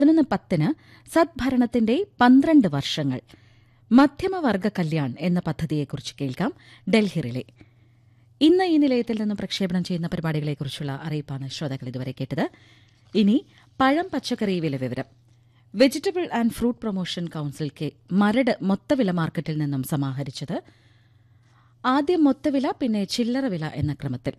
പതിനൊന്ന് പത്തിന് സദ്ഭരണത്തിന്റെ പന്ത്രണ്ട് വർഷങ്ങൾ മധ്യമവർഗ കല്യാൺ എന്ന പദ്ധതിയെക്കുറിച്ച് കേൾക്കാം ഡൽഹിറിലെ ഇന്ന് ഈ നിലയത്തിൽ നിന്നും പ്രക്ഷേപണം ചെയ്യുന്ന പരിപാടികളെക്കുറിച്ചുള്ള അറിയിപ്പാണ് ശ്രോതാക്കൾ ഇതുവരെ കേട്ടത് ഇനി പഴം പച്ചക്കറി വില വിവരം vegetable and fruit promotion council K Maradu മൊത്തവില മാർക്കറ്റിൽ നിന്നും സമാഹരിച്ചത് ആദ്യം മൊത്തവില പിന്നെ ചില്ലറ വില എന്ന ക്രമത്തിൽ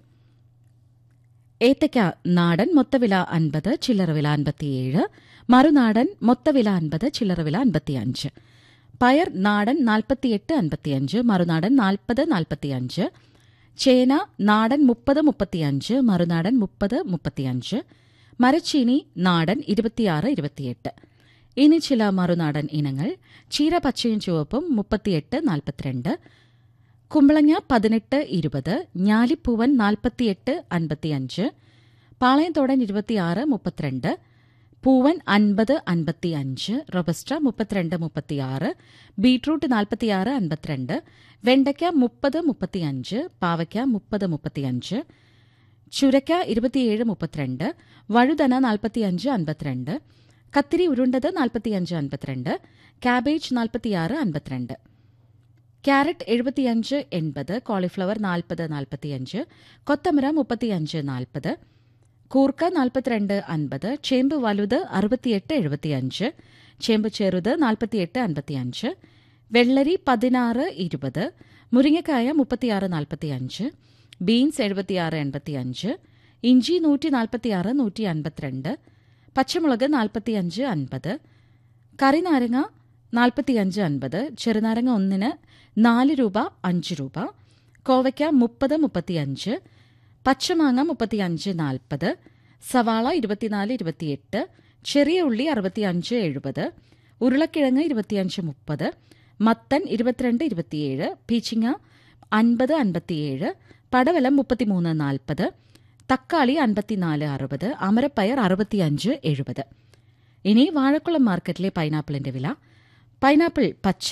ഏത്തയ്ക്ക നാടൻ മൊത്തവില അൻപത് ചില്ലറ വില അൻപത്തിയേഴ് മറുനാടൻ മൊത്തവില അൻപത് ചില്ലറ വില അൻപത്തിയഞ്ച് പയർ നാടൻ നാൽപ്പത്തിയെട്ട് അൻപത്തിയഞ്ച് മറുനാടൻ നാൽപ്പത് നാൽപ്പത്തിയഞ്ച് ചേന നാടൻ മുപ്പത് മുപ്പത്തിയഞ്ച് മറുനാടൻ മുപ്പത് മുപ്പത്തിയഞ്ച് മരച്ചീനി നാടൻ ഇരുപത്തിയാറ് ഇരുപത്തിയെട്ട് ഇനി ചില മറുനാടൻ ഇനങ്ങൾ ചീര പച്ചയും ചുവപ്പും മുപ്പത്തിയെട്ട് നാൽപ്പത്തിരണ്ട് കുമ്പളങ്ങ പതിനെട്ട് ഇരുപത് ഞാലിപ്പൂവൻ നാൽപ്പത്തിയെട്ട് അൻപത്തിയഞ്ച് പാളയത്തോടൻ ഇരുപത്തിയാറ് മുപ്പത്തിരണ്ട് പൂവൻ അൻപത് അൻപത്തിയഞ്ച് റൊബസ്റ്റ മുപ്പത്തിരണ്ട് മുപ്പത്തിയാറ് ബീട്രൂട്ട് നാൽപ്പത്തിയാറ് അൻപത്തിരണ്ട് വെണ്ടയ്ക്ക മുപ്പത് മുപ്പത്തിയഞ്ച് പാവയ്ക്ക മുപ്പത് മുപ്പത്തിയഞ്ച് ചുരക്ക ഇരുപത്തിയേഴ് മുപ്പത്തിരണ്ട് വഴുതന നാൽപ്പത്തിയഞ്ച് അൻപത്തിരണ്ട് കത്തിരി ഉരുണ്ടത് നാൽപ്പത്തിയഞ്ച് അൻപത്തിരണ്ട് കാബേജ് നാൽപ്പത്തിയാറ് അൻപത്തിരണ്ട് ക്യാരറ്റ് എഴുപത്തിയഞ്ച് എൺപത് കോളിഫ്ലവർ നാൽപ്പത് നാൽപ്പത്തിയഞ്ച് കൊത്തമര മുപ്പത്തിയഞ്ച് നാൽപ്പത് കൂർക്ക നാൽപ്പത്തിരണ്ട് അൻപത് ചേമ്പ് വലുത് അറുപത്തിയെട്ട് എഴുപത്തിയഞ്ച് ചേമ്പ് ചെറുത് നാൽപ്പത്തിയെട്ട് അൻപത്തിയഞ്ച് വെള്ളരി പതിനാറ് ഇരുപത് മുരിങ്ങക്കായ മുപ്പത്തിയാറ് നാൽപ്പത്തിയഞ്ച് ബീൻസ് എഴുപത്തിയാറ് എൺപത്തിയഞ്ച് ഇഞ്ചി നൂറ്റി നാൽപ്പത്തിയാറ് നൂറ്റി അൻപത്തിരണ്ട് പച്ചമുളക് നാൽപ്പത്തിയഞ്ച് അൻപത് കറിനാരങ്ങ നാൽപ്പത്തിയഞ്ച് അൻപത് ചെറുനാരങ്ങ ഒന്നിന് നാല് രൂപ അഞ്ച് രൂപ കോവയ്ക്ക മുപ്പത് മുപ്പത്തിയഞ്ച് പച്ചമാങ്ങ മുപ്പത്തിയഞ്ച് നാൽപ്പത് സവാള ഇരുപത്തിനാല് ഇരുപത്തിയെട്ട് ചെറിയ ഉള്ളി അറുപത്തിയഞ്ച് എഴുപത് ഉരുളക്കിഴങ്ങ് ഇരുപത്തിയഞ്ച് മുപ്പത് മത്തൻ ഇരുപത്തിരണ്ട് ഇരുപത്തിയേഴ് പീച്ചിങ്ങ അൻപത് അൻപത്തിയേഴ് പടവലം മുപ്പത്തിമൂന്ന് നാൽപ്പത് തക്കാളി അൻപത്തിനാല് അറുപത് അമരപ്പയർ അറുപത്തിയഞ്ച് എഴുപത് ഇനി വാഴക്കുളം മാർക്കറ്റിലെ പൈനാപ്പിളിന്റെ വില പൈനാപ്പിൾ പച്ച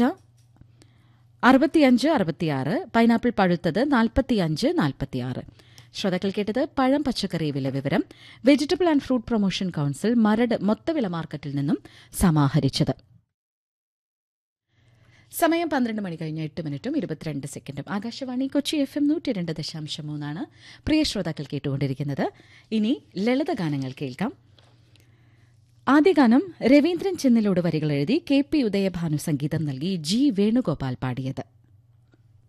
അറുപത്തിയഞ്ച് അറുപത്തിയാറ് പൈനാപ്പിൾ പഴുത്തത് നാൽപ്പത്തിയഞ്ച് നാൽപ്പത്തിയാറ് ശ്രോതാക്കൾ കേട്ടത് പഴം പച്ചക്കറി വില വിവരം vegetable and fruit promotion council Maradu മൊത്തവില മാർക്കറ്റിൽ നിന്നും സമാഹരിച്ചത് സമയം പന്ത്രണ്ട് മണി കഴിഞ്ഞ് എട്ട് മിനിറ്റും ഇരുപത്തിരണ്ട് സെക്കൻഡും ആകാശവാണി കൊച്ചി എഫ് എം നൂറ്റി രണ്ട് ദശാംശം മൂന്നാണ് പ്രിയ ശ്രോതാക്കൾ കേട്ടുകൊണ്ടിരിക്കുന്നത് ഇനി ലളിതഗാനങ്ങൾ കേൾക്കാം ആദ്യ ഗാനം രവീന്ദ്രൻ ചെന്നിലോട് വരികൾ എഴുതി കെ പി ഉദയഭാനു സംഗീതം നൽകി ജി വേണുഗോപാൽ പാടിയത്